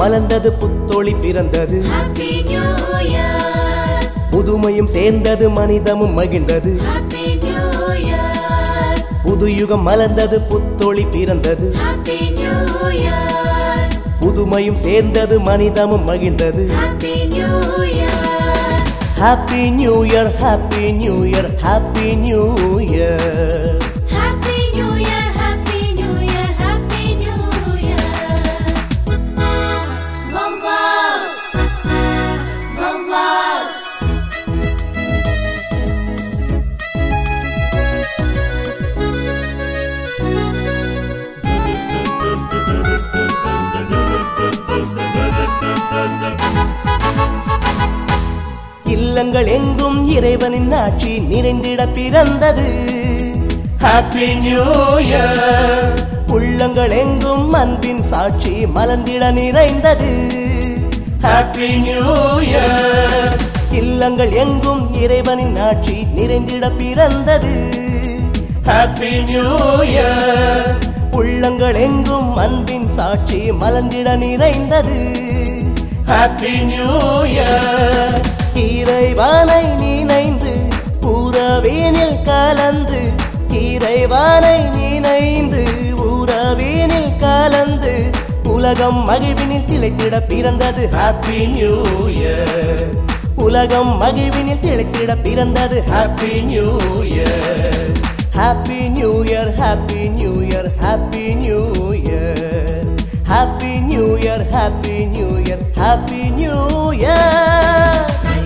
மலர்ந்தது புத்தொளி பிறந்தது Happy New Year. புதுமையும் சேர்ந்தது மனிதமும் மகிழ்ந்தது Happy New Year. புது யுகம் மலர்ந்தது புத்தொளி பிறந்தது Happy New Year. புதுமையும் சேர்ந்தது மனிதமும் மகிழ்ந்தது Happy New Year. Happy new year happy new year happy new year Happy New Year. Happy New Year. Happy New Year. Wow wow. Wow wow. இல்லங்கள் எங்கும் இறைவனின் ஆட்சி நிறைந்திட பிறந்தது ஹாப்பி நியூ இயர் உள்ளங்கள் எங்கும் அன்பின் சாட்சி மலர்ந்திட நிறைந்தது ஹாப்பி நியூ இயர் இல்லங்கள் எங்கும் இறைவனின் ஆட்சி நிறைந்திட பிறந்தது ஹாப்பி நியூ இயர் உள்ளங்கள் எங்கும் அன்பின் சாட்சி மலர்ந்திட நிறைந்தது ஹாப்பி நியூ இயர் இறைவானை நினைந்து உறவேனில் கலந்து இறைவானை நினைந்து உறவேனில் கலந்து உலகம் மகிழ்வினில் திளைத்திட பிறந்தது ஹாப்பி நியூ இயர் உலகம் மகிழ்வினில் திளைத்திட பிறந்தது happy new year happy new year happy new year happy new year happy new year happy new year happy new year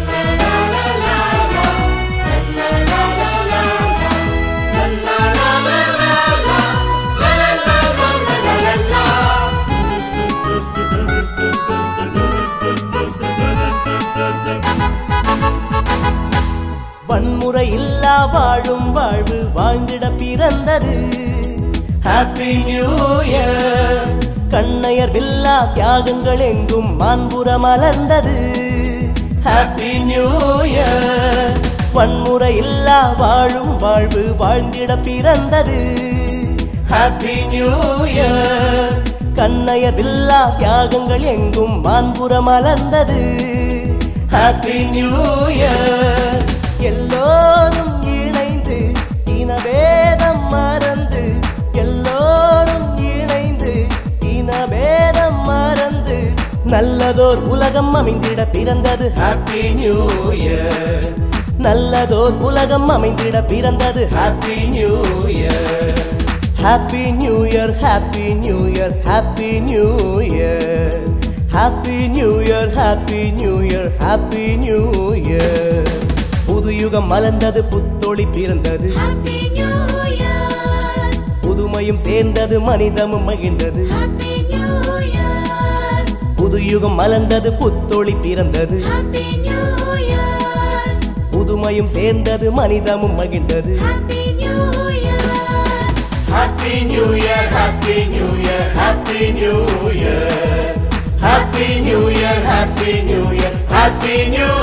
வன்முறை இல்லா வாழும் வாழ்வு வாழ்ந்திட பிறந்தது ஹாப்பி நியூ இயர் கண்ணையர் வில்லா தியாகங்கள் எங்கும் மாண்புற மலர்ந்தது ஹாப்பி நியூ இயர் வன்முறை இல்லா வாழும் வாழ்வு வாழ்ந்திட பிறந்தது ஹாப்பி நியூ இயர் கண்ணையர் வில்லா தியாகங்கள் எங்கும் மாண்புற மலர்ந்தது ஹாப்பி நியூ இயர் எல்லோரும் இணைந்து இனபேதம் மறந்து எல்லோரும் இணைந்து இனபேதம் மறந்து நல்லதோர் உலகம் அமைந்திட பிறந்தது ஹாப்பி நியூ இயர் நல்லதோர் உலகம் அமைந்திட பிறந்தது happy new year happy new year happy new year happy new year happy new year happy new year happy new year புது யுகம் மலர்ந்தது புத்தொளி பிறந்தது Happy New Year. புதுமையும் சேர்ந்தது மனிதமும் மகிழ்ந்தது Happy New Year. புது யுகம் மலர்ந்தது புத்தொளி பிறந்தது Happy New Year. புதுமையும் சேர்ந்தது மனிதமும் மகிழ்ந்தது Happy New Year. Happy new year happy new year happy new year happy new year happy new year happy new